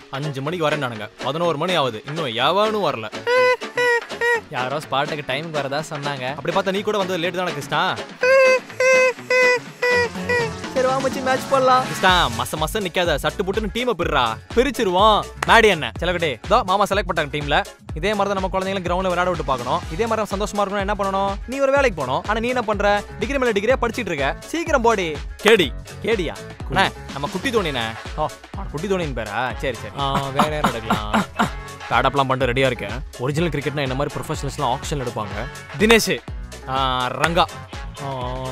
அஞ்சு மணிக்கு வரேன் நானுங்க பதினோரு மணி ஆகுது இன்னும் எவனும் வரல யாரோ ஸ்பாட்டுக்கு டைமுக்கு வரதா சொன்னாங்க அப்படி பார்த்தா நீ கூட வந்தது லேட் தானே கிருஷ்ணா சரி வா மச்சி மேட்ச் போடலாம் கிருஷ்ணா மச மச நிக்காத சட்டு புட்டுன்னு டீமை பிடுறா பிரிச்சிருவோம் மேடி என்ன செலக்கட்டே இதோ மாமா செலக்ட் பண்ணிட்டாங்க டீம்ல இதே மாதிரி தான் நம்ம குழந்தைங்களை கிரவுண்ட்ல விளையாட விட்டு பார்க்கணும் இதே மாதிரி சந்தோஷமா இருக்கணும் என்ன பண்ணணும் நீ ஒரு வேலைக்கு போகணும் ஆனா நீ என்ன பண்ற டிகிரி மேல டிகிரியா படிச்சிட்டு இருக்க சீக்கிரம் போடி கேடி கேடியா அண்ணே நம்ம குட்டி தோணினே ஓ அவன் குட்டி தோனின்னு பேரா சரி சரி ஆ, வேற யார் எடுக்கலாம் பேடப்லாம் பண்ணிட்டு ரெடியா இருக்கேன் ஒரிஜினல் கிரிக்கெட்னா என்ன மாதிரி ப்ரொஃபஷனல்ஸ்லாம் ஆப்ஷன் எடுப்பாங்க தினேஷ் ஆ, ரங்கா ஆ,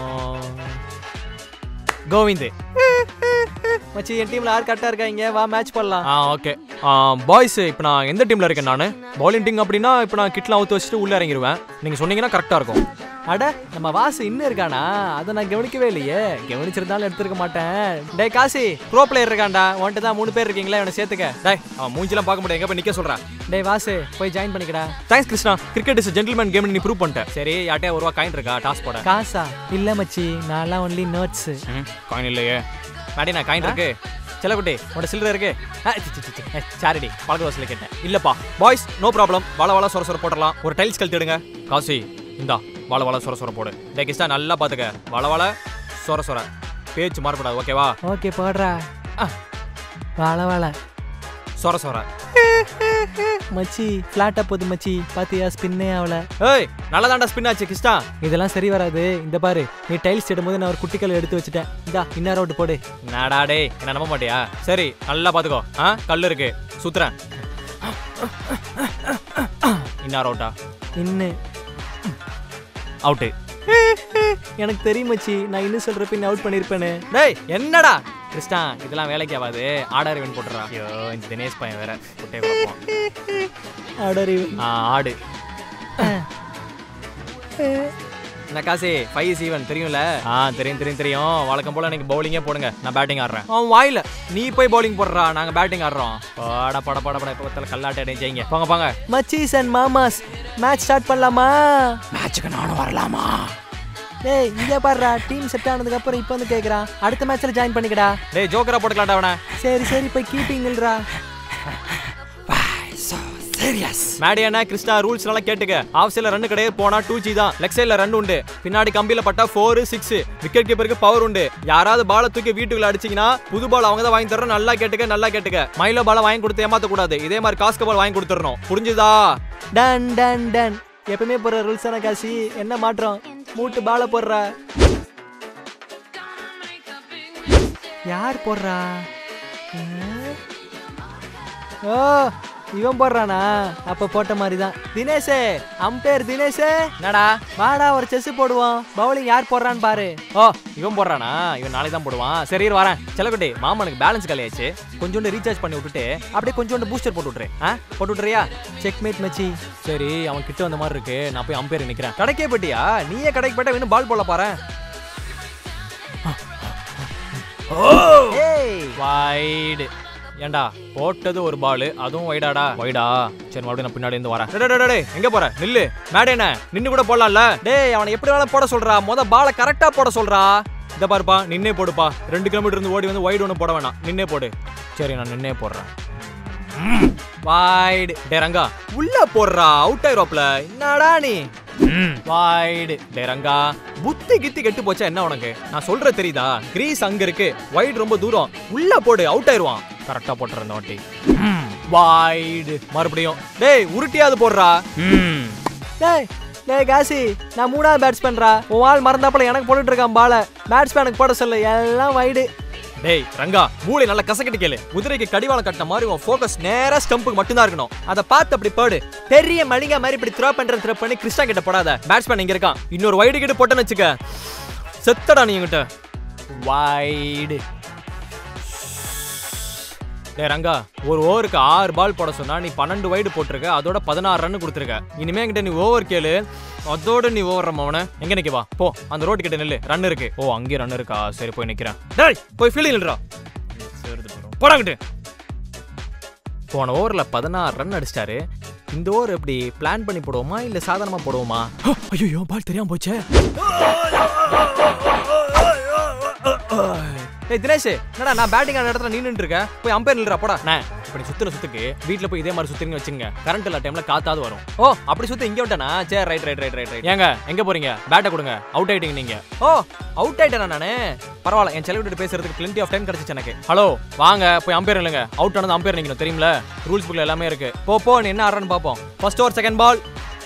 கோவிந்த் மச்சி என் டீம்ல யார் கரெக்டா இருக்காங்க வா மேட்ச் போடலாம் ஆ ஓகே பாய்ஸ் இப்போ நான் எந்த டீமில் இருக்கேன் நான் பவுலிங் டீம் அப்படின்னா இப்போ நான் கிட்லாம் அவுத்து வச்சுட்டு உள்ளே இறங்கிடுவேன் நீங்கள் சொன்னீங்கன்னா கரெக்டாக இருக்கும் அட நம்ம வாசு இன்னும் இருக்கானா அதை நான் கவனிக்கவே இல்லையே கவனிச்சிருந்தாலும் எடுத்திருக்க மாட்டேன் டேய் காசி ப்ரோ பிளேயர் இருக்கான்டா உன்கிட்ட தான் மூணு பேர் இருக்கீங்களா இவனை சேர்த்துக்க டேய் அவன் மூஞ்சிலாம் பார்க்க முடியாது எங்கே போய் நிற்க சொல்கிறேன் டேய் வாசு போய் ஜாயின் பண்ணிக்கடா thanks Krishna cricket is gentleman game நீ ப்ரூவ் பண்ணிட்டேன் சரி யார்ட்டையா ஒரு ரூபா காயின் இருக்கா டாஸ் போட காசா இல்ல மச்சி நான்லாம் ஒன்லி நோட்ஸ் காயின் இல்லையே மேடி நான் காயின் இருக்கு செல்லக்குட்டி உன்னோட சில்லறை இருக்கு சாரிடி பழக்க வசதியில் கேட்டேன் இல்லப்பா பாய்ஸ் நோ ப்ராப்ளம் வள வள சொர சொர போடலாம் ஒரு டைல்ஸ் கழுத்து எடுங்க காசி இந்தா வள வள சொர சொர போடு டே கிருஷ்ணா நல்லா பார்த்துக்க வள வள சொர சொர பேச்சு மாறக்கூடாது ஓகேவா ஓகே போடுறா வாழ வாழ சொர சொர மச்சி ஃபிளாட்டா போகுது மச்சி பாத்தியா ஸ்பின்னே ஆகல ஏய் நல்லதாண்டா ஸ்பின் ஆச்சு கிருஷ்ணா இதெல்லாம் சரி வராது இந்த பாரு நீ டைல்ஸ் இடும்போது நான் ஒரு குட்டிக்கல் எடுத்து வச்சுட்டேன் இந்தா இன்னொரு அவுட் போடு நாடா டேய் என்ன நம்ப மாட்டியா சரி நல்லா பாத்துக்கோ ஆ கல் இருக்கு சுத்துறேன் இன்னார் அவுட்டா இன்னு அவுட்டு எனக்கு தெரியும் மச்சி நான் இன்னும் சொல்றப்ப நீ அவுட் பண்ணிருப்பேனே டேய் என்னடா கிருஷ்ணா இதெல்லாம் வேலைக்கு ஆகாது ஆர்டர் வின் போட்டுறா ஐயோ இந்த தினேஷ் பையன் வேற குட்டை குழப்பம் ஆடரி ஆ ஆடு என்ன காசி ஃபைவ் சீவன் தெரியும்ல ஆ தெரியும் தெரியும் தெரியும் வழக்கம் போல எனக்கு பவுலிங்கே போடுங்க நான் பேட்டிங் ஆடுறேன் அவன் வாயில நீ போய் பவுலிங் போடுறா நாங்க பேட்டிங் ஆடுறோம் பட பட பட பட இப்போ கல்லாட்டை அடைய ஜெயிங்க போங்க போங்க மச்சீஸ் அண்ட் மாமாஸ் மேட்ச் ஸ்டார்ட் பண்ணலாமா மேட்சுக்கு நானும் வரலாமா டேய் இங்க பாருடா டீம் செட் ஆனதுக்கு அப்புறம் இப்போ வந்து கேக்குறான் அடுத்த மேட்ச்ல ஜாயின் பண்ணிக்கடா டேய் ஜோக்கரா போட்டுக்கலாம்டா அவனை சரி சரி போய் கீப்பிங்ல்றா மேடி அண்ணா கிருஷ்ணா ரூல்ஸ் எல்லாம் கேட்டுக்க ஆஃப் சைட்ல ரன் கிடையாது போனா டூ ஜி தான் லெக் சைட்ல ரன் உண்டு பின்னாடி கம்பியில பட்டா ஃபோர் சிக்ஸ் விக்கெட் கீப்பருக்கு பவர் உண்டு யாராவது பாலை தூக்கி வீட்டுக்குள்ள அடிச்சீங்கன்னா புது பால் அவங்க தான் வாங்கி தரணும் நல்லா கேட்டுக்க நல்லா கேட்டுக்க மைலோ பாலை வாங்கி கொடுத்து ஏமாத்த கூடாது இதே மாதிரி காஸ்க பால் வாங்கி கொடுத்துடணும் புரிஞ்சுதா டன் டன் டன் எப்பவுமே போடுற ரூல்ஸ் தானே காசி என்ன மாற்றம் மூட்டு பால போடுறா யார் போடுறா ம்? ஓ இவன் போடுறானா அப்ப போட்ட மாதிரி தான் தினேஷே அம்பேர் தினேஷே என்னடா வாடா ஒரு செஸ் போடுவோம் பவுலிங் யார் போடுறான்னு பாரு ஓ இவன் போடுறானா இவன் நாளைக்கு தான் போடுவான் சரி இரு வரேன் செல்லக்குட்டி மாமனுக்கு பேலன்ஸ் காலியாச்சு கொஞ்சோண்டு ரீசார்ஜ் பண்ணி விட்டுட்டு அப்படியே கொஞ்சோண்டு பூஸ்டர் போட்டு விட்டுரு ஆ போட்டு விட்டுறியா செக்மேட் மச்சி சரி அவன் கிட்ட வந்த மாதிரி இருக்கு நான் போய் அம்பேர் நிக்கிறேன் கடைக்கே போட்டியா நீயே கடைக்கு போயிட்டா இன்னும் பால் போல பாரு ஏய் வைடு ஏண்டா போட்டது ஒரு பால் அதுவும் வைடாடா வைடா சரி மறுபடியும் நான் பின்னாடி இருந்து வரேன் டேய், டேய், டேய், டேய், எங்க போற நில்லு மேடே என்ன நின்னு கூட போடலாம்ல டேய் அவனை எப்படி வேணாலும் போட சொல்றா முத பாலை கரெக்டா போட சொல்றா இத பாருப்பா நின்னே போடுப்பா ரெண்டு கிலோமீட்டர் இருந்து ஓடி வந்து வைடு ஒன்று போட வேணாம் நின்னே போடு சரி நான் நின்னே போடுறேன் வைடு டே ரங்கா உள்ள போடுறா அவுட் ஆயிரோப்ல என்னடா நீ வைடு டே ரங்கா புத்தி கித்தி கெட்டு போச்சா என்ன உனக்கு நான் சொல்ற தெரியுதா கிரீஸ் அங்க இருக்கு வைடு ரொம்ப தூரம் உள்ள போடு அவுட் ஆயிருவான் கரெக்டா போட்டுற இந்த வாட்டி வைடு மறுபடியும் டேய் உருட்டியாவது போடுறா ம். டேய் டேய் காசி நான் மூணாவது பேட்ஸ் பண்றா உன் ஆள் மறந்தாப்புல எனக்கு போட்டுட்டு இருக்கான் பால பேட்ஸ்மேனுக்கு போட சொல்லு எல்லாம் வைடு டேய் ரங்கா மூளை நல்லா கசக்கிட்டு கேளு குதிரைக்கு கடிவாளம் கட்டின மாதிரி உன் ஃபோக்கஸ் நேரா ஸ்டம்புக்கு மட்டும்தான் இருக்கணும் அதை பார்த்து அப்படி போடு பெரிய மளிகை மாதிரி இப்படி த்ரோ பண்ற த்ரோ பண்ணி கிருஷ்ணா கிட்ட போடாத பேட்ஸ்மேன் இங்க இருக்கான் இன்னொரு வைடு கிட்ட போட்டேன்னு வச்சுக்க செத்தடா நீ என்கிட்ட வைடு டேய் ரங்கா ஒரு ஓவருக்கு ஆறு பால் போட சொன்னா நீ பன்னெண்டு வைடு போட்டிருக்க அதோட பதினாறு ரன் கொடுத்துருக்க இனிமே என்கிட்ட நீ ஓவர் கேளு அதோட நீ ஓவர் அவன எங்க நிக்க வா போ அந்த ரோட்டு கிட்ட நில்லு ரன் இருக்கு ஓ அங்கே ரன் இருக்கா சரி போய் நிக்கிறேன் டேய் போய் ஃபீல்டிங் நில்றா போடாங்கிட்டு போன ஓவர்ல பதினாறு ரன் அடிச்சிட்டாரு இந்த ஓவர் எப்படி பிளான் பண்ணி போடுவோமா இல்ல சாதாரணமா போடுவோமா ஐயோ பால் தெரியாம போச்சே டேய் தினேஷ் என்னடா நான் பேட்டிங் ஆன இடத்துல நின்னுட்டு இருக்கேன் போய் அம்பேர் நில்றா போடா நான் இப்போ நீ சுத்துற சுத்துக்கு வீட்ல போய் இதே மாதிரி சுத்துறீங்க வச்சுங்க கரண்ட் இல்ல டைம்ல காத்தாது வரும் ஓ அப்படி சுத்த இங்க விட்டனா சரி right right right right right ஏங்க எங்க போறீங்க பேட்டை கொடுங்க அவுட் ஆயிட்டீங்க நீங்க ஓ அவுட் ஆயிட்டேனா நானு பரவாயில்ல என் செலிபிரிட்டி பேசுறதுக்கு plenty ஆஃப் டைம் கிடைச்சிச்சு எனக்கு ஹலோ வாங்க போய் அம்பேர் இல்லைங்க அவுட் ஆனது அம்பேர் நீங்க தெரியுமில ரூல்ஸ் புக்ல எல்லாமே இருக்கு போ போ நீ என்ன ஆடுறன்னு பார்ப்போம் first over second ball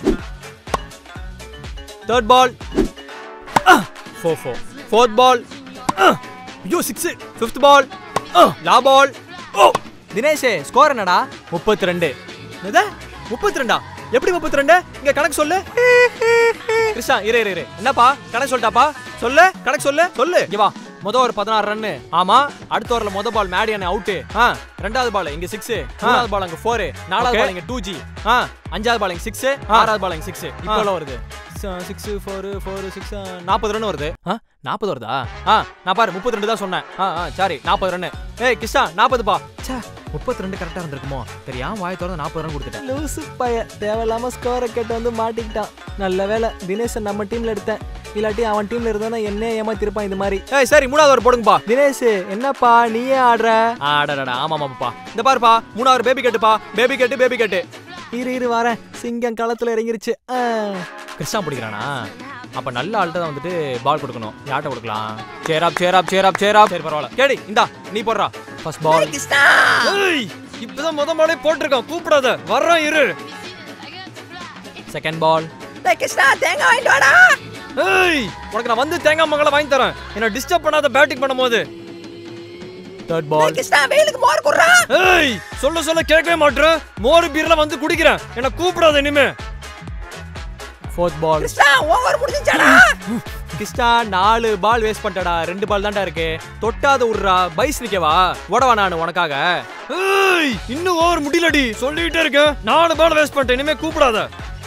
third ball four four fourth ball ஐயோ சிக்ஸ் ஃபிஃப்த் பால் லா பால் ஓ தினேஷ் ஸ்கோர் என்னடா முப்பத்தி ரெண்டு எது முப்பத்தி ரெண்டா எப்படி முப்பத்தி ரெண்டு இங்க கணக்கு சொல்லு கிருஷ்ணா இரு இரு இரு என்னப்பா கணக்கு சொல்லிட்டாப்பா சொல்லு கணக்கு சொல்லு சொல்லு இங்க வா முத ஒரு பதினாறு ரன்னு ஆமா அடுத்த ஓவர்ல முத பால் மேடியான அவுட் ஆ ரெண்டாவது பால் இங்க சிக்ஸ் மூணாவது பால் அங்க ஃபோர் நாலாவது பால் இங்க டூ ஜி ஆ அஞ்சாவது பால் இங்க சிக்ஸ் ஆறாவது பால் இங்க சிக்ஸ் இப்போ எவ்வளவு வருது சிக்ஸ் ஃபோர் ஃபோர் சிக்ஸ் நாற்பது ரன் வருது ஆ நாற்பது வருதா ஆ நான் பாரு முப்பத்தி ரெண்டு தான் சொன்னேன் ஆ ஆ சாரி நாற்பது ரன் ஏய் கிருஷ்ணா நாற்பதுப்பா சே முப்பத்தி ரெண்டு கரெக்டாக இருந்திருக்குமோ தெரியாம வாய் திறந்து நாற்பது ரன் கொடுத்துட்டேன் லூசு பைய தேவையில்லாம ஸ்கோரை கேட்டு வந்து மாட்டிக்கிட்டான் நல்ல வேலை தினேஷை நம்ம டீம்ல எடுத்தேன் இல்லாட்டி அவன் டீம்ல இருந்தானா என்ன ஏமாத்திருப்பான் இது மாதிரி ஏய் சரி மூணாவது ஒரு போடுங்கப்பா தினேஷ் என்னப்பா நீயே ஆடுற ஆடடா ஆமா ஆமாப்பா இந்த பாருப்பா மூணாவது பேபி கேட்டுப்பா பேபி கேட்டு பேபி கேட்டு இரு இரு வரேன் சிங்கம் களத்துல இறங்கிருச்சு ஆ. கிருஷ்ணா பிடிக்கிறானா அப்ப நல்ல ஆள்கிட்ட தான் வந்துட்டு பால் கொடுக்கணும் யார்ட்ட கொடுக்கலாம் சேராப் சேராப் சேராப் சேராப் சரி பரவாயில்ல கேடி இந்தா நீ போடுறா ஃபர்ஸ்ட் பால் ஏய் இப்பதான் முத பாலே போட்டிருக்கான் கூப்பிடாத வர்றோம் இரு செகண்ட் பால் கிருஷ்ணா தேங்காய் வாங்கிட்டு வாடா ஏய் உனக்கு நான் வந்து தேங்காய் மங்களை வாங்கி தரேன் என்ன டிஸ்டர்ப் பண்ணாத பேட்டிங் பண்ணும்போது தேர்ட் பால் கிருஷ்ணா வெயிலுக்கு மோர் குடுறா ஏய் சொல்ல சொல்ல கேட்கவே மாட்டேன் மோர் பீர்ல வந்து குடிக்கிறேன் என்ன கூப்பிடாத இனிமே ஃபோர்த் பால் கிருஷ்ணா ஓவர் முடிஞ்சாடா கிருஷ்ணா நாலு பால் வேஸ்ட் பண்ணிட்டடா ரெண்டு பால் தான்டா இருக்கு தொட்டாத விட்றா பைஸ் நிக்கவா ஓடவா நான் உனக்காக ஏய் இன்னும் ஓவர் முடியலடி சொல்லிட்டே இருக்கேன் நாலு பால் வேஸ்ட் பண்ணிட்டேன் இனிமே கூப்பிடாத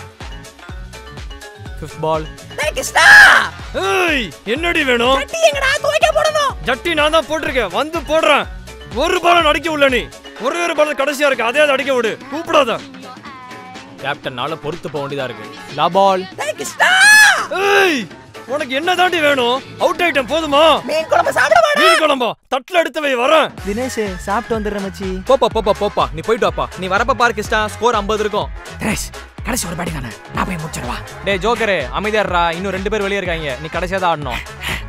ஃபிஃப்த் பால் கிருஷ்ணா ஏய் என்னடி வேணும் டீ எங்கடா துவைக்க போடணும் ஜட்டி நான் தான் போட்டிருக்கேன் வந்து போடுறேன் ஒரு பால் அடிக்க விடல நீ ஒரே ஒரு பால் கடைசியா இருக்கு அதே அடிக்க விடு கூப்பிடாத கேப்டன்னால பொறுத்து போக வேண்டியதா இருக்கு லா பால் கிருஷ்ணா ஏய் உனக்கு என்ன தாண்டி வேணும் அவுட் ஐட்டம் போதுமா மீன் குழம்பு சாப்பிட மீன் குழம்பா தட்டுல எடுத்து வை வரேன் தினேஷ் சாப்பிட்டு வந்துடுற மச்சி போப்பா போப்பா போப்பா நீ போயிட்டு வாப்பா நீ வரப்ப பாரு கிருஷ்ணா ஸ்கோர் 50 இருக்கும் தினேஷ் கடைசி ஒரு பேட்டி தானே நான் போய் முடிச்சிடுவா டேய் ஜோக்கரே அமைதியாடுறா இன்னும் ரெண்டு பேர் வெளியே இருக்காங்க நீ கடைசியா தான் ஆடணும்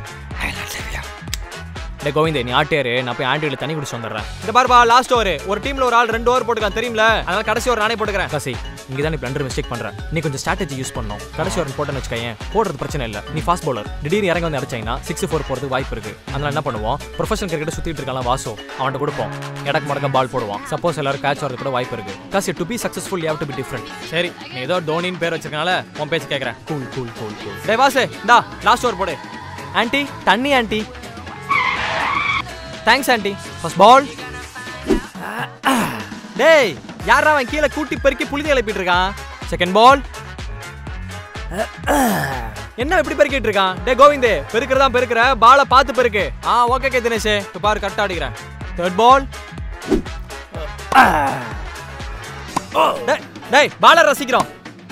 டே கோவிந்தே நீ ஆட்டியாரு நான் போய் ஆண்டியில தண்ணி குடிச்சு வந்துடுறேன் இந்த பாருப்பா லாஸ்ட் ஓவர் ஒரு டீம்ல ஒரு ஆள் ரெண்டு ஓவர் போட்டுக்கலாம் தெரியும்ல அதனால கடைசி ஒரு நானே போட்டுக்கிறேன் காசி இங்க தான் நீ பிளண்டர் மிஸ்டேக் பண்ற நீ கொஞ்சம் ஸ்ட்ராட்டஜி யூஸ் பண்ணணும் கடைசி ஓவர் போட்டேன்னு வச்சுக்கேன் போடுறது பிரச்சனை இல்ல நீ ஃபாஸ்ட் பவுலர் திடீர்னு இறங்க வந்து அடிச்சாங்கன்னா சிக்ஸ் ஃபோர் போறதுக்கு வாய்ப்பு இருக்கு அதனால என்ன பண்ணுவோம் ப்ரொஃபஷனல் கிரிக்கெட் சுத்திட்டு இருக்கலாம் வாசோ அவன்கிட்ட கொடுப்போம் இடக்கு மடக்க பால் போடுவான் சப்போஸ் எல்லாரும் கேட்ச் வரது கூட வாய்ப்பு இருக்கு Kasi to be successful you to be different சரி நீ ஏதோ டோனின்னு பேர் வச்சிருக்கனால உன் பேச்சு கேட்கறேன் கூல் கூல் கூல் கூல் டே வாசு இந்தா லாஸ்ட் ஓவர் போடு ஆன்ட்டி தண்ணி aunty thanks aunty first ball டேய் யாரா அவன் கீழே கூட்டி பெருக்கி புழுதி கிளப்பிட்டு இருக்கான் செகண்ட் பால் என்ன இப்படி பெருக்கிட்டு இருக்கான் டே கோவிந்தே பெருக்கிறதா பெருக்கிற பாலை பார்த்து பெருக்கு ஆ ஓகே கே தினேஷ் இப்போ பாரு கரெக்டாக அடிக்கிறேன் தேர்ட் பால் டேய் பாலை ரசிக்கிறோம்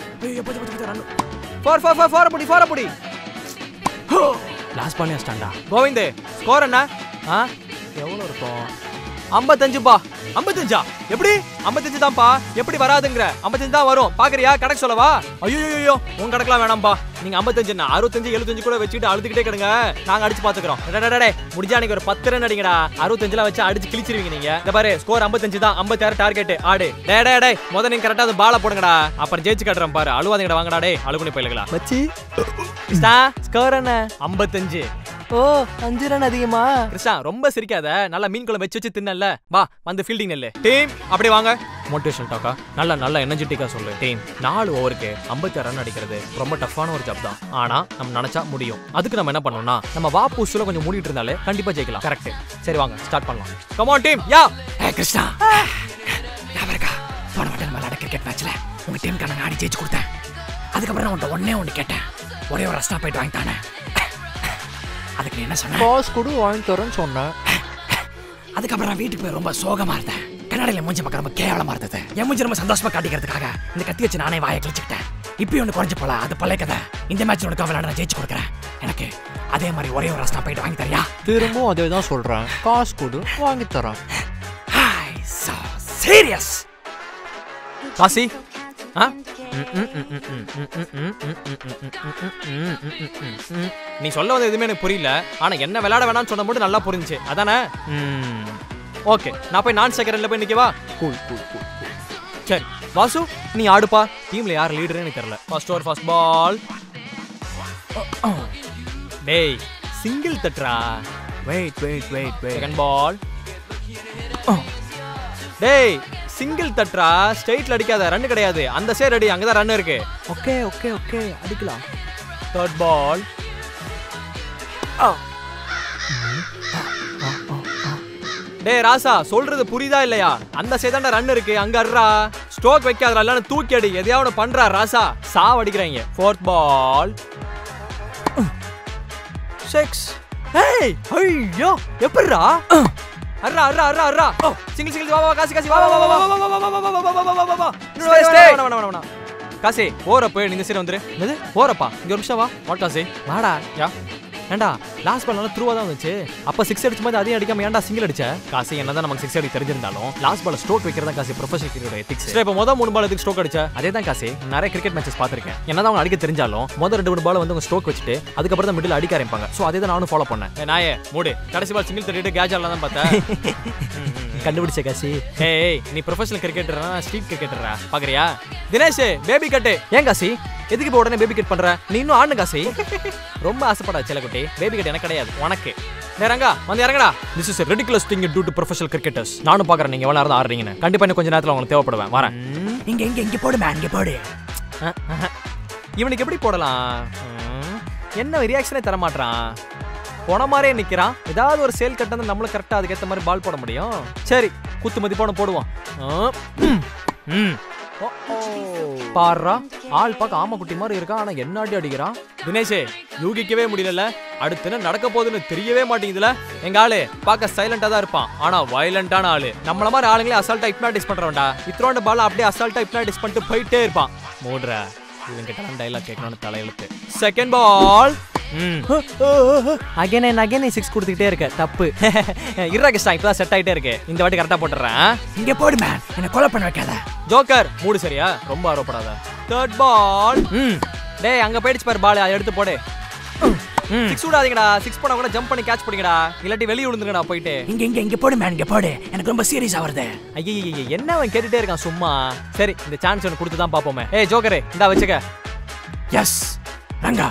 ஃபோர் ஃபோர் ஃபோர் ஃபோர் புடி ஃபோர் புடி லாஸ்ட் பால் ஸ்டாண்டா கோவிந்தே ஸ்கோர் என்ன ஆ எவ்வளோ இருக்கும் ஐம்பத்தஞ்சுப்பா ஐம்பத்தஞ்சா எப்படி ஐம்பத்தஞ்சு தான்ப்பா எப்படி வராதுங்கிற ஐம்பத்தஞ்சு தான் வரும் பாக்குறியா கணக்கு சொல்லவா ஐயோ ஐயோ உங்க கணக்கெல்லாம் வேணாம்ப்பா நீங்க ஐம்பத்தஞ்சு நான் அறுபத்தஞ்சு எழுபத்தஞ்சு கூட வச்சுக்கிட்டு அழுதுகிட்டே கிடுங்க நாங்க அடிச்சு பாத்துக்கிறோம் டே முடிஞ்சா நீங்க ஒரு பத்து ரன் அடிங்கடா அறுபத்தஞ்சுல வச்சு அடிச்சு கிழிச்சிருவீங்க நீங்க இந்த பாரு ஸ்கோர் ஐம்பத்தஞ்சு தான் ஐம்பத்தாறு டார்கெட் ஆடு டே டே டே முத நீங்க கரெக்டா அந்த பாலை போடுங்கடா அப்புறம் ஜெயிச்சு காட்டுறேன் பாரு அழுவாதீங்கடா வாங்கடா டே அழுகுனி போயிலுங்களா மச்சி கிருஷ்ணா ஸ்கோர் என்ன ஐம்பத்தஞ்சு ஓ அஞ்சு ரன் அதிகமா கிருஷ்ணா ரொம்ப சிரிக்காத நல்லா மீன் குழம்பு வச்சு வச்சு தின்னல வா வந்து ஃபீல்டிங் நெல்லு டீம் அப்படி வாங்க மோட்டிவேஷன் டாக்கா நல்லா நல்லா எனர்ஜெட்டிக்கா சொல்லு டீம் நாலு ஓவருக்கு ஐம்பத்தி ரன் அடிக்கிறது ரொம்ப டஃப்பான ஒரு ஜாப் தான் ஆனா நம்ம நினைச்சா முடியும் அதுக்கு நம்ம என்ன பண்ணணும்னா நம்ம வா பூசுல கொஞ்சம் மூடிட்டு இருந்தாலே கண்டிப்பா ஜெயிக்கலாம் கரெக்ட் சரி வாங்க ஸ்டார்ட் பண்ணலாம் கமான் டீம் யா ஏ கிருஷ்ணா ஞாபகம் இருக்கா போன வாட்டி நம்ம விளையாட கிரிக்கெட் மேட்ச்ல உங்க டீமுக்கு நான் ஆடி ஜெயிச்சு கொடுத்தேன் அதுக்கப்புறம் உன்ட்ட ஒன்னே ஒன்று கேட்டேன் ஒரே ஒரு ரஸ்டா போயிட்டு வாங்கி தானே அதுக்கு நீ என்ன சொன்ன காசு கொடு வாங்கி தரேன்னு சொன்னேன் அதுக்கப்புறம் நான் வீட்டுக்கு போய் ரொம்ப சோகமா இருந்தேன் கண்ணாடியில மூஞ்சி பார்க்க ரொம்ப கேவலமா இருந்தது என் மூஞ்சி ரொம்ப சந்தோஷமா காட்டிக்கிறதுக்காக இந்த கத்தி வச்சு நானே வாயை கிழிச்சுக்கிட்டேன் இப்பயும் ஒன்று குறைஞ்சு போல அது பழைய கதை இந்த மேட்ச் உனக்கு விளையாட நான் ஜெயிச்சு கொடுக்குறேன் எனக்கு அதே மாதிரி ஒரே ஒரு ரஸ்டா போயிட்டு வாங்கி தரியா திரும்பவும் அதே தான் சொல்றேன் காசு கொடு வாங்கி தரேன் ஹாய் சோ சீரியஸ் காசி ஆ நீ சொல்ல வந்த எதுவுமே எனக்கு புரியல ஆனா என்ன விளையாட வேணாம்னு சொன்ன மட்டும் நல்லா புரிஞ்சுச்சு அதானே ஓகே நான் போய் நான் செகண்ட்ல போய் நிக்கவா கூல் கூல் கூல் சரி வாசு நீ ஆடுப்பா டீம்ல யார் லீடர்னு எனக்கு தெரியல ஃபர்ஸ்ட் ஓவர் ஃபர்ஸ்ட் பால் டேய் சிங்கிள் தட்டுறா wait wait wait wait second ball டேய் சிங்கிள் தட்டுறா ஸ்ட்ரைட்ல அடிக்காத ரன் கிடையாது அந்த சைடு அடி அங்கதான் ரன் இருக்கு ஓகே ஓகே ஓகே அடிக்கலாம் தேர்ட் பால் டேய் ராசா சொல்றது புரியுதா இல்லையா அந்த சைதாண்ட ரன் இருக்கு அங்க அட்றா ஸ்ட்ரோக் வைக்காதடா இல்ல தூக்கி அடி எதையாவது பண்றா ராசா சாவ் அடிக்கிறாங்க ஃபோர்த் பால் சிக்ஸ் ஏய் ஐயோ எப்படிடா அர்ரா அர்ரா அர்ரா அர்ரா சிங்கிள் சிங்கிள் வா வா காசி காசி வா வா வா வா வா வா வா வா வா வா வா வா வா வா வா Stay, stay. வேணாம் வேணாம் வேணாம் வேணாம் காசி ஓரப்ப நீ இந்த சைடு வந்துரு என்னது ஓரப்பா இங்க ஒரு நிமிஷம் வா வாட் காசி வாடா யா ஏண்டா லாஸ்ட் பால் நல்லா த்ரூவா தான் வந்துச்சு அப்ப சிக்ஸ் அடிச்ச மாதிரி அதையும் அடிக்காம ஏன்டா சிங்கிள் அடிச்ச காசு என்னதான் நமக்கு சிக்ஸ் அடி தெரிஞ்சிருந்தாலும் லாஸ்ட் பால் ஸ்ட்ரோக் வைக்கிறதா காசு ப்ரொஃபஷனல் கிரிக்கெட் எத்திக்ஸ் இப்போ மொதல் மூணு பால் எதுக்கு ஸ்ட்ரோக் அடிச்ச அதே தான் காசு நிறைய கிரிக்கெட் மேட்சஸ் பார்த்திருக்கேன் என்னதான் அவங்க அடிக்க தெரிஞ்சாலும் மொதல் ரெண்டு மூணு பால் வந்து அவங்க ஸ்ட்ரோக் வச்சுட்டு அதுக்கப்புறம் தான் மிடில் அடிக்க ஆரம்பிப்பாங்க ஸோ அதே தான் நானும் ஃபாலோ பண்ணேன் ஏய், நாயே மூடு கடைசி பால் சிங்கிள் தட்டிட்டு கேட்ச் ஆடலாம் தான் பார்த்தேன் கண்டுபிடிச்ச காசி ஏய் நீ ப்ரொஃபஷனல் கிரிக்கெட்டரா ஸ்ட்ரீட் கிரிக்கெட்டரா பாக்குறியா தினேஷ் பேபி கட்டு ஏன் காசி எதுக்கு இப்போ உடனே பேபி கட் பண்ற நீ இன்னும் ஆடுன காசி ரொம்ப ஆசைப்படா செல்லக்குட்டி பேபி கட் எனக்கு கிடையாது உனக்கு டேய் ரங்கா வந்து இறங்கடா this is ridiculous think to to professional cricketers நானும் பாக்குறேன் நீங்க எவ்வளவு நேரம் ஆடுறீங்கன்னு கண்டிப்பா இன்னும் கொஞ்ச நேரத்துல உங்களுக்கு தேவைப்படுவேன் வரேன் இங்க இங்க இங்க போடு மேன் இங்க போடு அஹ், அஹ். இவனுக்கு எப்படி போடலாம் ம், என்ன ரியாக்ஷனே தர மாட்றான் போன மாதிரியே நிக்கிறான் ஏதாவது ஒரு சேல் கட்ட வந்து நம்மளும் கரெக்டா அதுக்கேத்த மாதிரி பால் போட முடியும் சரி குத்து மதிப்பான போடுவோம் ஆ, ம், ம். ஓ, ஓ. பாருடா ஆள் பார்க்க ஆமா குட்டி மாதிரி இருக்கான் ஆனா என்ன அடி அடிக்கிறான் தினேஷே யூகிக்கவே முடியல அடுத்து என்ன நடக்க போகுதுன்னு தெரியவே மாட்டேங்குதுல எங்க ஆளு பார்க்க சைலண்டா தான் இருப்பான் ஆனா வயலண்டான ஆளு நம்மள மாதிரி ஆளுங்களே அசால்ட்டா ஹிப்னாட்டிஸ் பண்றவன்டா இத்தனோட பால் அப்படியே அசால்ட்டா ஹிப்னாட்டிஸ் பண்ணிட்டு போயிட்டே இருப்பான் மூடுற இவங்கிட்ட டைலாக் கேட்கணும்னு தலையெழுத்து செகண்ட் பால் ம் அகைன் அண்ட் அகைன் நீ சிக்ஸ் கொடுத்துக்கிட்டே இருக்க தப்பு இருடா கிருஷ்ணா இப்பதான் செட் ஆயிட்டே இருக்கு இந்த வாட்டி கரெக்டா போட்டுறேன் இங்க போடு மேன் என்ன கொலை பண்ண வைக்காத ஜோக்கர் மூடு சரியா ரொம்ப ஆர்வப்படாத தேர்ட் பால் ம் டேய் அங்க போயிடுச்சு பாரு பால் எடுத்து போடு சிக்ஸ் விடாதீங்கடா சிக்ஸ் பண்ணா கூட ஜம்ப் பண்ணி கேட்ச் பண்ணிங்கடா இல்லாட்டி வெளியே விழுந்துங்கடா போயிட்டு இங்க இங்க இங்க போடு மேன் இங்க போடு எனக்கு ரொம்ப சீரியஸா வருது ஐயய்ய என்ன அவன் கேட்டுட்டே இருக்கான் சும்மா சரி இந்த சான்ஸ் ஒன்று கொடுத்து தான் பார்ப்போமே ஏய் ஜோக்கரே இந்தா வச்சுக்க எஸ் ரங்கா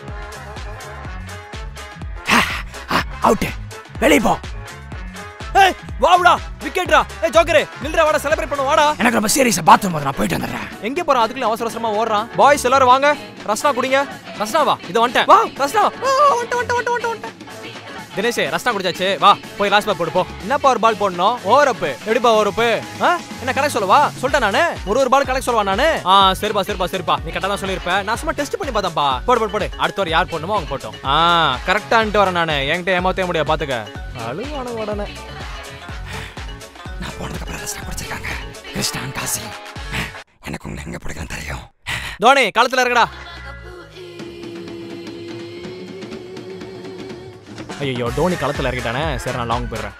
அவுட் வெளிய போ ஏய் வாவுடா விக்கெட்ரா ஏய் ஜோக்கரே நில்றா வாடா செலிப்ரேட் பண்ணு வாடா எனக்கு ரொம்ப சீரியஸா பாத்ரூம் போது நான் போயிட்டு வந்துடுறேன் எங்க போறான் அதுக்குள்ள அவசர அவசரமா ஓடுறான் பாய்ஸ் எல்லாரும் வாங்க ரஸ்னா குடிங்க ரஸ்னா வா இது வந்துட்டேன் வா ரஸ்னா வா ஆ, வந்துட்டேன் வந்துட்டேன் வந்துட்டேன் வந்துட்டேன் தினேஷ் ரஸ்னா குடிச்சாச்சு வா போய் லாஸ்ட் பால் போடு போ என்னப்பா ஒரு பால் போடணும் ஓவர் அப் எப்படிப்பா ஓவர் அப் என்ன கணக்கு சொல்லவா சொல்லிட்டேன் நானு ஒரு ஒரு பால் கணக்கு சொல்லவா நானு ஆ சரிப்பா சரிப்பா சரிப்பா நீ கரெக்டா தான் சொல்லிருப்ப நான் சும்மா டெஸ்ட் பண்ணி பார்த்தேன்ப்பா போடு போடு போடு அடுத்த ஒரு யார் போடணுமோ அவங்க போட்டோம் ஆ கரெக்டான்ட்டு வரேன் நானு என்கிட்ட ஏமாத்தவே முடியாது பாத்துக்க அழுவான உடனே நான் போனதுக்கு அப்புறம் ரஸ்னா குடிச்சிருக்காங்க கிருஷ்ணான் காசி எனக்கு உங்களை எங்க பிடிக்கலாம் தெரியும் தோனி களத்துல இருக்கடா ஐயோ டோனி களத்துல இறக்கிட்டானே சரி நான் லாங் போயிடுறேன்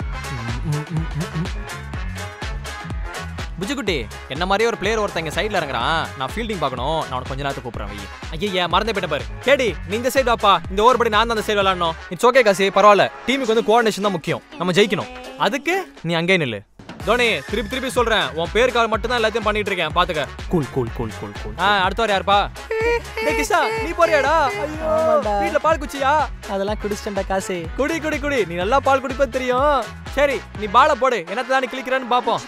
புஜுக்குட்டி என்ன மாதிரியே ஒரு பிளேயர் ஒருத்தன் இங்க சைடுல இறங்குறான் நான் ஃபீல்டிங் பார்க்கணும் நான் உனக்கு கொஞ்ச நேரத்துக்கு கூப்பிடுறேன் வை ஐயா மறந்தே போயிட்ட பாரு கேடி நீ இந்த சைடு வாப்பா இந்த ஓவர் படி நான் தான் அந்த சைடு விளாடணும் இட்ஸ் ஓகே காசி பரவாயில்ல டீமுக்கு வந்து கோஆர்டினேஷன் தான் முக்கியம் நம்ம ஜெயிக்கணும் அதுக்கு நீ அங்கேயே நில்லு தோனி திருப்பி திருப்பி சொல்றேன் உன் பேருக்காக மட்டும் தான் எல்லாத்தையும் பண்ணிட்டு இருக்கேன் பாத்துக்க cool cool cool cool cool ஆ அடுத்த வாரம் யாருப்பா டேய் கிருஷ்ணா நீ போறியாடா ஐயோ ஆமாண்டா. வீட்ல பால் குச்சியா அதெல்லாம் குடிச்சிட்டேன்டா காசு குடி குடி குடி நீ நல்லா பால் குடிப்ப தெரியும் சரி நீ பாலை போடு என்னத்தை தான் நீ கிளிக்கிறேன்னு பாப்போம்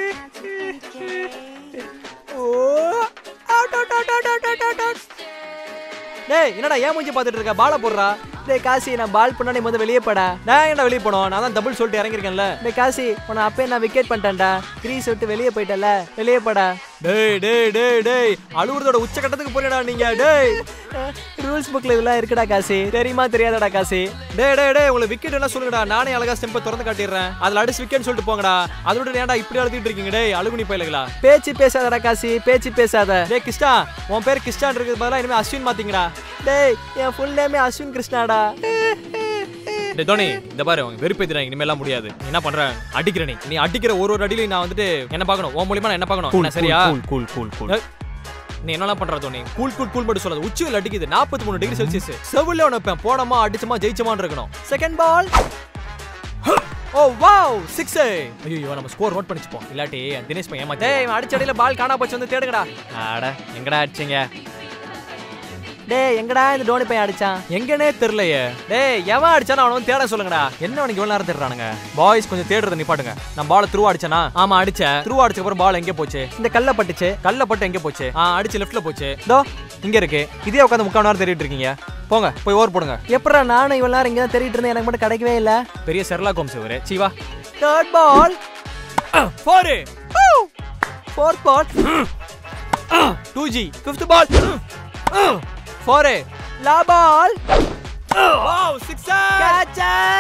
ஓ, out, out, out, out, out, out, out, out. டேய் என்னடா ஏன் மூஞ்சி பார்த்துட்டு இருக்க பாலை போடுறா டேய் காசி நான் பால் பண்ணானே முதல்ல வெளியே படா நான் என்ன வெளியே போனோம் நான் தான் டபுள் சொல்லிட்டு இறங்கிருக்கேன்ல டேய் காசி உன்னை அப்பயே நான் விக்கெட் பண்ணிட்டேன்டா கிரீஸ் விட்டு வெளியே போயிட்டல வெளியே படா டேய் டேய் டேய் டேய் அழுவுறதோட உச்சக்கட்டத்துக்கு போறியடா நீங்க டேய் ரூல்ஸ் புக்ல இதெல்லாம் இருக்குடா காசி தெரியுமா தெரியாதடா காசி டேய் டேய் டேய் உங்களுக்கு விக்கெட் எல்லாம் சொல்லுங்கடா நானே அழகா ஸ்டெம்பை திறந்து காட்டிடுறேன் அதுல அடிச்சு விக்கெட் சொல்லிட்டு போங்கடா அதை விட்டு ஏன்டா இப்படி அழுத்திட்டு இருக்கீங்க டேய் அழுகுனி பயிலுங்களா பேச்சு பேசாதடா காசி பேச்சு பேசாத டேய் கிருஷ்ணா உன் பேர் கிருஷ்ணான் இருக்கு பதிலா இனிமே அஸ்வின் மாத்தீங்கடா டேய் என் ஃபுல் நேமே அஸ்வின் கிருஷ்ணாடா டேய் தோனி இந்த பாரு உன் வெறுப்பேத்துறேன் இனிமேலாம் முடியாது நீ என்ன பண்ற அடிக்கிற நீ நீ அடிக்கிற ஒரு ஒரு அடியிலையும் நான் வந்துட்டு என்ன பார்க்கணும் உன் மூலியமா நான் என்ன பார்க்கணும் என்ன சரியா கூல் கூல் கூல் கூல் ஏய், நீ என்னலாம் பண்ற தோனி கூல் கூல் கூல் மட்டும் சொல்லாது உச்சியில் அடிக்குது 43 மூணு டிகிரி செல்சியஸ் செவில உனப்பேன் போனமா அடிச்சமா ஜெயிச்சமான்னு இருக்கணும் second ball oh wow six ஐயோ நம்ம ஸ்கோர் நோட் பண்ணிச்சுப்போம் இல்லாட்டி தினேஷ் பையன் ஏமாத்தி டேய் இவன் அடிச்ச அடியில பால் காணா போச்சு வந்து தேடுங்கடா அட எங்கடா அடிச்சீங்க டேய் எங்கடா இந்த டோனி பையன் அடிச்சான் எங்கனே தெரியலையே டேய் எவன் அடிச்சானோ அவன வந்து தேட சொல்லுங்கடா என்ன அவனுக்கு இவ்வளவு நேரம் தேடுறானுங்க பாய்ஸ் கொஞ்சம் தேடுறத நிப்பாட்டுங்க நான் பால த்ரூ அடிச்சனா ஆமா அடிச்சேன் த்ரூ அடிச்ச அப்புறம் பால் எங்க போச்சு இந்த கல்ல பட்டுச்சு கல்ல பட்டு எங்க போச்சு ஆ அடிச்சு லெஃப்ட்ல போச்சு தோ இங்க இருக்கு இதே உட்காந்து முக்கால் நேரம் தேடிட்டு இருக்கீங்க போங்க போய் ஓவர் போடுங்க எப்படா நானும் இவ்வளவு நேரம் இங்க தான் தேடிட்டு இருந்தேன் எனக்கு மட்டும் கிடைக்கவே இல்ல பெரிய செர்லா கோம்ஸ் இவரு சீவா third ball four fourth ball டூ ஜி ஃபிஃப்த் பால் ஃபோர் லா ball wow six catch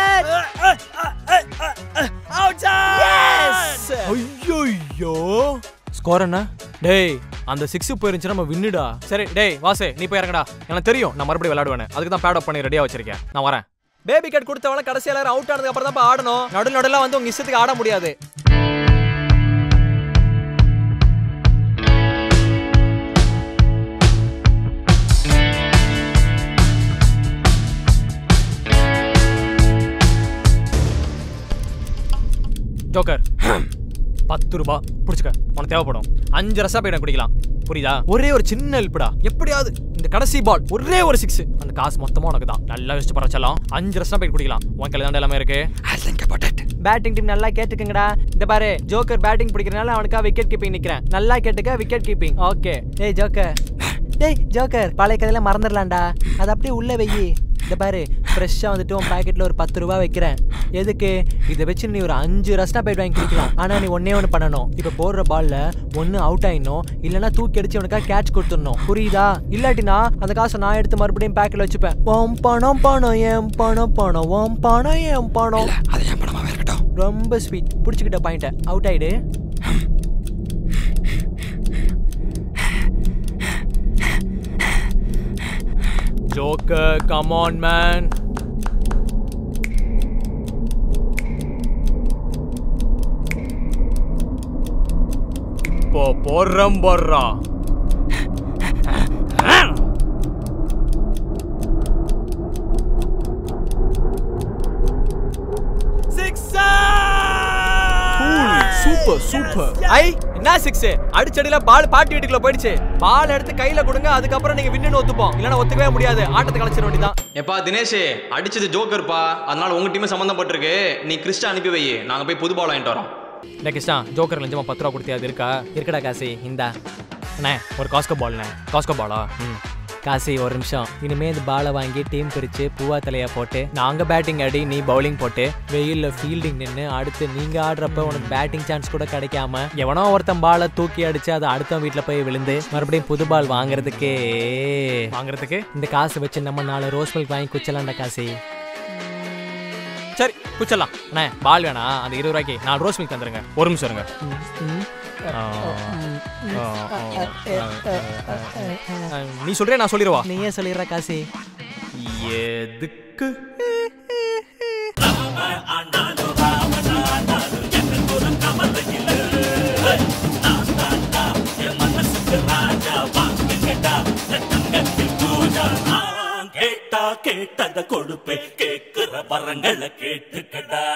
yes ஐயோ ஸ்கோர் என்ன டேய் அந்த சிக்ஸ் போயிருந்துச்சு நம்ம வின்னுடா சரி டேய் வாசே நீ போய் இறங்கடா எனக்கு தெரியும் நான் மறுபடியும் விளையாடுவேன் அதுக்கு தான் பேட் அப் பண்ணி ரெடியா வச்சிருக்கேன் நான் வரேன் பேபி கட் கொடுத்தவன கடைசி எல்லாரும் அவுட் ஆனதுக்கு அப்புறம் தான் ஆடணும் நடு நடுல வந்து உங்க இஷ்டத்துக்கு ஆட முடியாது ஜோக்கர் பத்து ரூபா பிடிச்சுக்க உனக்கு தேவைப்படும் அஞ்சு ரசா போய் எனக்கு குடிக்கலாம் புரியுதா ஒரே ஒரு சின்ன ஹெல்ப்டா எப்படியாவது இந்த கடைசி பால் ஒரே ஒரு சிக்ஸ் அந்த காசு மொத்தமா உனக்கு தான் நல்லா யோசிச்சு பரவச்சலாம் அஞ்சு ரசா போய் குடிக்கலாம் உன் கையில தான் எல்லாமே இருக்கு I think about it. Batting team நல்லா கேட்டுக்கங்கடா இந்த பாரு ஜோக்கர் பேட்டிங் பிடிக்கிறனால அவனுக்கா விக்கெட் கீப்பிங் நிக்கிறேன் நல்லா கேட்டுக்க விக்கெட் கீப்பிங் ஓகே டேய் ஜோக்கர் டேய் ஜோக்கர் பழைய கதையில மறந்துடலாம்டா அது அப்படியே உள்ள வெயி இந்த பாரு ஃப்ரெஷ்ஷாக வந்துட்டு உன் பாக்கெட்டில் ஒரு பத்து ரூபா வைக்கிறேன் எதுக்கு இதை வச்சு நீ ஒரு அஞ்சு ரஸ்னா போயிட்டு வாங்கி குடிக்கலாம் ஆனால் நீ ஒன்னே ஒன்று பண்ணணும் இப்போ போடுற பால்ல ஒன்று அவுட் ஆயிடணும் இல்லைன்னா தூக்கி அடிச்சு அவனுக்காக கேட்ச் கொடுத்துடணும் புரியுதா இல்லாட்டினா அந்த காசை நான் எடுத்து மறுபடியும் பேக்கெட்டில் வச்சுப்பேன் உன் பணம் பணம் என் பணம் பணம் உன் பணம் என் பணம் இல்ல, அது என் பணமாவே இருக்கட்டும் ரொம்ப ஸ்வீட் பிடிச்சிக்கிட்ட பாயிண்ட்டை அவுட் ஆயிடு ஜோக்கர் கம் ஆன் மேன் இப்போ போடுறோம் போடுறா சூப்பர் சூப்பர் ஐ என்ன சிக்ஸ் அடிச்சடியில பால் பாட்டி வீட்டுக்குள்ள போயிடுச்சு பால் எடுத்து கையில கொடுங்க அதுக்கப்புறம் நீங்க வின்னு ஒத்துப்போம் இல்லைன்னா ஒத்துக்கவே முடியாது ஆட்டத்தை கலைச்சிட வேண்டியதான் எப்பா தினேஷ் அடிச்சது ஜோக்கர்ப்பா அதனால உங்க டீம் சம்மந்தப்பட்டிருக்கு நீ கிறிஸ்ட அனுப்பி வை நாங்க போய் புது பால் வாங்கிட்டு வரோம் டே கிருஷ்ணா ஜோக்கர் லஞ்சமா பத்து ரூபா கொடுத்தியா அது இருக்கா இருக்கடா காசி இந்தா அண்ணே ஒரு காஸ்கோ பால்ண்ணே காஸ்கோ பாலா ம் காசி ஒரு நிமிஷம் இனிமே இந்த பாலை வாங்கி டீம் பிரிச்சு பூவா தலையா போட்டு நாங்க பேட்டிங் ஆடி நீ பவுலிங் போட்டு வெயில்ல ஃபீல்டிங் நின்னு அடுத்து நீங்க ஆடுறப்ப உனக்கு பேட்டிங் சான்ஸ் கூட கிடைக்காம எவனோ ஒருத்தன் பாலை தூக்கி அடிச்சு அது அடுத்தவன் வீட்ல போய் விழுந்து மறுபடியும் புது பால் வாங்குறதுக்கே வாங்குறதுக்கு இந்த காசு வச்சு நம்ம நாலு ரோஸ் மில்க் வாங்கி குச்சலாம்டா காசி சரி குச்சலாம் அண்ணே பால் வேணாம் அந்த இருபது ரூபாய்க்கு நாலு ரோஸ் மில்க் தந்துருங்க ஒரு நிமிஷம் இருங்க ஆ, ஆ, ஆ, ஆ, நீ சொல்றியா நான் சொல்லிடுவா நீயே சொல்லிடுற காசி எதுக்கு கேட்டா கேட்டத கொடுப்பே கேக்குற வரங்களை கேட்டுக்கடா